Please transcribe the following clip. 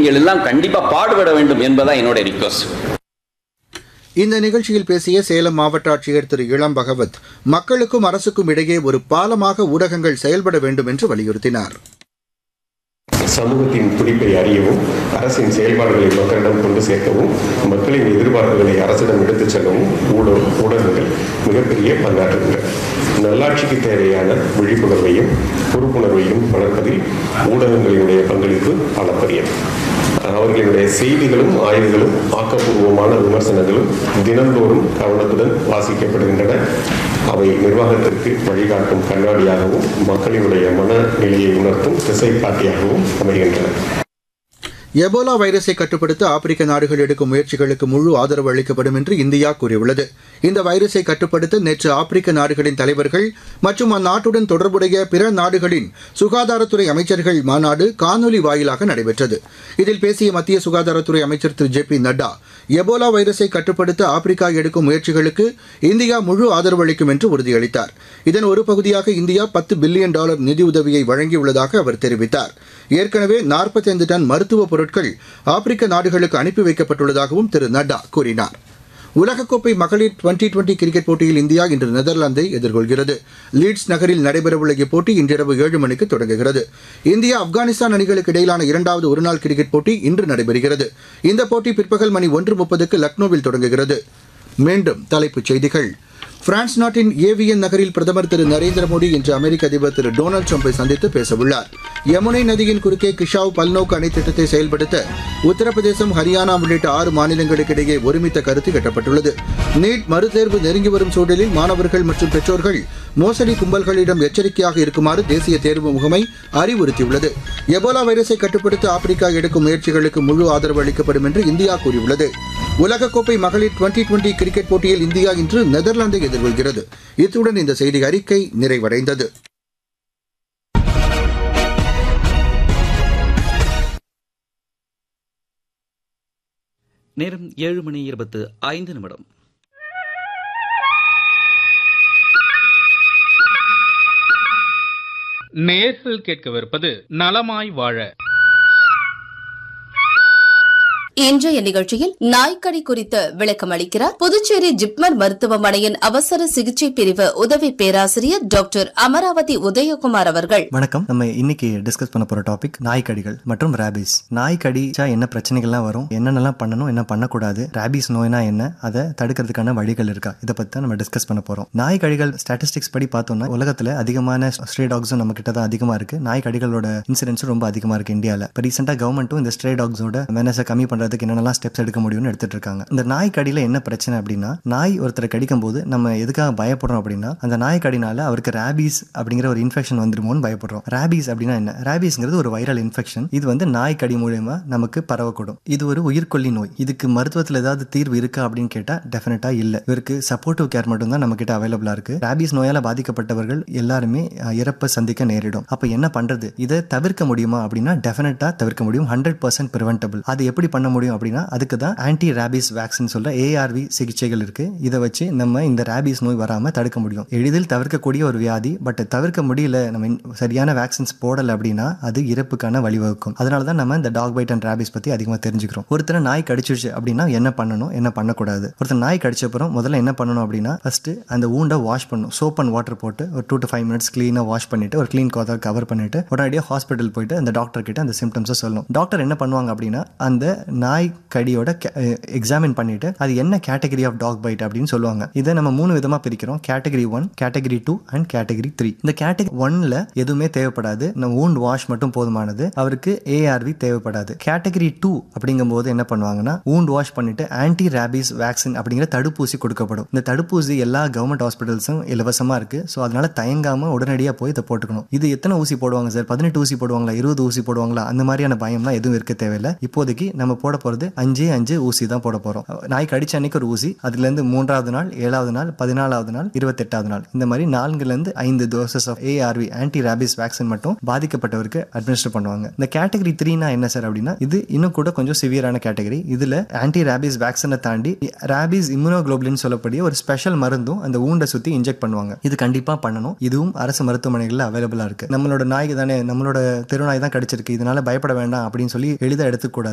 நீங்கள் எல்லாம் கண்டிப்பா பாடுபட வேண்டும் என்பதா என்னோட ரிக்வஸ்ட் இந்த நிகழ்ச்சியில் பேசிய சேலம் மாவட்ட ஆட்சியர் திரு இளம் பகவத் மக்களுக்கும் அரசுக்கும் இடையே ஒரு பாலமாக ஊடகங்கள் செயல்பட வேண்டும் என்று வலியுறுத்தினார் சமூகத்தின் துடிப்பை அறியவும் அரசின் செயல்பாடுகளை மக்களிடம் கொண்டு சேர்க்கவும் மக்களின் எதிர்பார்ப்புகளை அரசிடம் எடுத்துச் செல்லவும் ஊடக ஊடகங்கள் மிகப்பெரிய பங்காற்றுகின்றன நல்லாட்சிக்கு தேவையான விழிப்புணர்வையும் பொறுப்புணர்வையும் வளர்ப்பதில் ஊடகங்களினுடைய பங்களிப்பு அளப்பரியது அவர்களுடைய செய்திகளும் ஆய்வுகளும் ஆக்கப்பூர்வமான விமர்சனங்களும் தினந்தோறும் கவனத்துடன் வாசிக்கப்படுகின்றன அவை நிர்வாகத்திற்கு வழிகாட்டும் கண்ணாடியாகவும் மக்களினுடைய மனநிலையை உணர்த்தும் திசைக்காட்டியாகவும் அமைகின்றன எபோலா வைரஸை கட்டுப்படுத்த ஆப்பிரிக்க நாடுகள் எடுக்கும் முயற்சிகளுக்கு முழு ஆதரவு அளிக்கப்படும் என்று இந்தியா கூறியுள்ளது இந்த வைரஸை கட்டுப்படுத்த நேற்று ஆப்பிரிக்க நாடுகளின் தலைவர்கள் மற்றும் அந்நாட்டுடன் தொடர்புடைய பிற நாடுகளின் சுகாதாரத்துறை அமைச்சர்கள் மாநாடு காணொலி வாயிலாக நடைபெற்றது இதில் பேசிய மத்திய சுகாதாரத்துறை அமைச்சர் திரு ஜே பி நட்டா எபோலா வைரஸை கட்டுப்படுத்த ஆப்பிரிக்கா எடுக்கும் முயற்சிகளுக்கு இந்தியா முழு ஆதரவு அளிக்கும் என்று உறுதியளித்தார் இதன் ஒரு பகுதியாக இந்தியா பத்து பில்லியன் டாலர் நிதியுதவியை வழங்கியுள்ளதாக அவர் தெரிவித்தார் ஏற்கனவே நாற்பத்தைந்து டன் மருத்துவ பொருட்கள் ஆப்பிரிக்க நாடுகளுக்கு அனுப்பி வைக்கப்பட்டுள்ளதாகவும் திரு நட்டா கூறினார் உலகக்கோப்பை மகளிர் டுவெண்டி டுவெண்டி கிரிக்கெட் போட்டியில் இந்தியா இன்று நெதர்லாந்தை எதிர்கொள்கிறது லீட்ஸ் நகரில் நடைபெறவுள்ள இப்போட்டி இன்றிரவு ஏழு மணிக்கு தொடங்குகிறது இந்தியா ஆப்கானிஸ்தான் அணிகளுக்கு இடையிலான இரண்டாவது ஒருநாள் கிரிக்கெட் போட்டி இன்று நடைபெறுகிறது இந்த போட்டி பிற்பகல் மணி ஒன்று முப்பதுக்கு லக்னோவில் தொடங்குகிறது மீண்டும் தலைப்புச் செய்திகள் பிரான்ஸ் நாட்டின் ஏவியன் நகரில் பிரதமர் திரு நரேந்திர மோடி இன்று அமெரிக்க அதிபர் திரு டொனால்டு ட்ரம்பை சந்தித்து பேசவுள்ளார் யமுனை நதியின் குறுக்கே கிஷாவ் பல்நோக்கு அணை திட்டத்தை செயல்படுத்த உத்தரப்பிரதேசம் ஹரியானா உள்ளிட்ட ஆறு மாநிலங்களுக்கு இடையே ஒருமித்த கருத்து எட்டப்பட்டுள்ளது நீட் மறுதேர்வு நெருங்கி வரும் சூழலில் மாணவர்கள் மற்றும் பெற்றோர்கள் மோசடி கும்பல்களிடம் எச்சரிக்கையாக இருக்குமாறு தேசிய தேர்வு முகமை அறிவுறுத்தியுள்ளது எபோலா வைரஸை கட்டுப்படுத்த ஆப்பிரிக்கா எடுக்கும் முயற்சிகளுக்கு முழு ஆதரவு அளிக்கப்படும் என்று இந்தியா கூறியுள்ளது உலகக்கோப்பை மகளிர் டுவெண்டி டுவெண்டி கிரிக்கெட் போட்டியில் இந்தியா இன்று நெதர்லாந்தை எதிர்கொள்கிறது இத்துடன் இந்த செய்தி அறிக்கை நிறைவடைந்தது நேரம் ஏழு மணி இருபத்து ஐந்து நிமிடம் நேர்கள் கேட்கவிருப்பது நலமாய் வாழ இன்றைய நிகழ்ச்சியில் நாய்க்கடி குறித்து விளக்கம் அளிக்கிறார் புதுச்சேரி ஜிப்மர் மருத்துவமனையின் அவசர சிகிச்சை பிரிவு உதவி பேராசிரியர் டாக்டர் அமராவதி உதயகுமார் அவர்கள் வணக்கம் நம்ம இன்னைக்கு டிஸ்கஸ் பண்ண போற டாபிக் நாய்க்கடிகள் மற்றும் ரேபிஸ் நாய் கடிச்சா என்ன பிரச்சனைகள்லாம் வரும் என்னென்னலாம் பண்ணணும் என்ன பண்ணக்கூடாது ரேபிஸ் நோய்னா என்ன அதை தடுக்கிறதுக்கான வழிகள் இருக்கா இதை பத்தி தான் நம்ம டிஸ்கஸ் பண்ண போறோம் நாய் கடிகள் ஸ்டாட்டிஸ்டிக்ஸ் படி பார்த்தோம்னா உலகத்துல அதிகமான ஸ்ட்ரே டாக்ஸும் நம்ம கிட்ட தான் அதிகமா இருக்கு நாய் கடிகளோட இன்சிடென்ஸும் ரொம்ப அதிகமா இருக்கு இந்தியாவில் இப்போ ரீசெண்டாக கவர்மெண்ட்டும் இந்த ஸ்ட்ரே டாக்ஸோட மெனஸை கம்மி பண்றதுக்கு என்னென்னலாம் ஸ்டெப்ஸ் எடுக்க முடியும்னு எடுத்துட்டு இருக்காங்க இந்த நாய் கடியில என்ன பிரச்சனை அப்படின்னா நாய் ஒருத்தரை கடிக்கும் போது நம்ம எதுக்காக பயப்படுறோம் அப்படின்னா அந்த நாய் கடினால அவருக்கு ரேபீஸ் அப்படிங்கிற ஒரு இன்ஃபெக்ஷன் வந்துருமோன்னு பயப்படுறோம் ரேபீஸ் அப்படின்னா என்ன ரேபீஸ்ங்கிறது ஒரு வைரல் இன்ஃபெக்ஷன் இது வந்து நாய் கடி மூலியமா நமக்கு பரவக்கூடும் இது ஒரு உயிர்கொல்லி நோய் இதுக்கு மருத்துவத்தில் ஏதாவது தீர்வு இருக்கா அப்படின்னு கேட்டா டெஃபினட்டா இல்ல இவருக்கு சப்போர்ட்டிவ் கேர் மட்டும் தான் நம்ம கிட்ட அவைலபிளா இருக்கு ரேபீஸ் நோயால பாதிக்கப்பட்டவர்கள் எல்லாருமே அஹ், இறப்பை சந்திக்க நேரிடும் அப்ப என்ன பண்றது இதை தவிர்க்க முடியுமா அப்படின்னா டெஃபினட்டா தவிர்க்க முடியும் ஹண்ட்ரட் பர்சன்ட் ப்ரிவென்டபிள் அது எப்படி பண்ண முடியும் அப்படின்னா அதுக்கு தான் ஆன்டி ரேபிஸ் வேக்சின் சொல்ற ஏஆர்வி சிகிச்சைகள் இருக்கு இதை வச்சு நம்ம இந்த ரேபிஸ் நோய் வராம தடுக்க முடியும் எளிதில் தவிர்க்கக்கூடிய ஒரு வியாதி பட் தவிர்க்க முடியல நம்ம இன்- சரியான வேக்சின்ஸ் போடல அப்படின்னா அது இறப்புக்கான வழிவகுக்கும் அதனால தான் நம்ம இந்த டாக் பைட் அண்ட் ரேபிஸ் பத்தி அதிகமாக தெரிஞ்சுக்கிறோம் ஒருத்தர் நாய் கடிச்சிருச்சு அப்படின்னா என்ன பண்ணணும் என்ன பண்ணக்கூடாது ஒருத்தர் நாய் கடிச்ச அப்புறம் முதல்ல என்ன பண்ணணும் அப்படின்னா ஃபர்ஸ்ட் அந்த ஊண்டை வாஷ் பண்ணணும் சோப் அண்ட் வாட்டர் போட்டு ஒரு டூ டு ஃபைவ் மினிட்ஸ் க்ளீனாக வாஷ் பண்ணிட்டு ஒரு க்ளீன் காதர் கவர் பண்ணிட்டு உடனடியாக ஹாஸ்பிட்டல் போயிட்டு அந்த டாக்டர் கிட்ட அந்த சிம்டம்ஸை சொல்லணும் டாக்டர் என்ன பண்ணுவாங்க அப்படின்னா அந்த நாய் கடியோட எக்ஸாமின் பண்ணிட்டு அது என்ன கேட்டகரி ஆஃப் டாக் பைட் அப்படின்னு சொல்லுவாங்க இதை நம்ம மூணு விதமா பிரிக்கிறோம் category one category two and category three இந்த கேட்டகரி ஒன்ல எதுவுமே தேவைப்படாது நம்ம wound வாஷ் மட்டும் போதுமானது அவருக்கு ஏஆர்வி தேவைப்படாது கேட்டகரி டூ அப்படிங்கும்போது என்ன பண்ணுவாங்கன்னா wound வாஷ் பண்ணிட்டு ஆன்டி ரேபிஸ் வேக்சின் அப்படிங்கிற தடுப்பூசி கொடுக்கப்படும் இந்த தடுப்பூசி எல்லா கவர்மெண்ட் ஹாஸ்பிட்டல்ஸும் இலவசமா இருக்கு ஸோ அதனால தயங்காம உடனடியாக போய் இதை போட்டுக்கணும் இது எத்தனை ஊசி போடுவாங்க சார் பதினெட்டு ஊசி போடுவாங்களா இருபது ஊசி போடுவாங்களா அந்த மாதிரியான பயம்லாம் எதுவும் இருக்க தேவையில்லை இப்போதைக்கு நம்ம போட போறது அஞ்சே அஞ்சு ஊசி தான் போட போறோம் நாய் கடிச்ச அன்னைக்கு ஒரு ஊசி அதுல இருந்து மூன்றாவது நாள் ஏழாவது நாள் பதினாலாவது நாள் இருபத்தெட்டாவது நாள் இந்த மாதிரி நான்குல இருந்து ஐந்து doses of A R V anti rabies vaccine மட்டும் பாதிக்கப்பட்டவருக்கு அட்மினிஸ்டர் பண்ணுவாங்க இந்த கேட்டகரி த்ரீனா என்ன சார் அப்படின்னா இது இன்னும் கூட கொஞ்சம் சிவியரான கேட்டகரி இதுல ஆன்டி ரேபிஸ் வேக்சினை தாண்டி ரேபிஸ் இம்யூனோகுளோபிளின் சொல்லக்கூடிய ஒரு ஸ்பெஷல் மருந்தும் அந்த ஊண்டை சுத்தி இன்ஜெக்ட் பண்ணுவாங்க இது கண்டிப்பா பண்ணணும் இதுவும் அரசு மருத்துவமனைகள்ல அவைலபிளா இருக்கு நம்மளோட நாய்க்கு தானே நம்மளோட தெருநாய் தான் கடிச்சிருக்கு இதனால பயப்பட வேண்டாம் அப்படின்னு சொல்லி எளிதாக எடுத்துக்கூடாது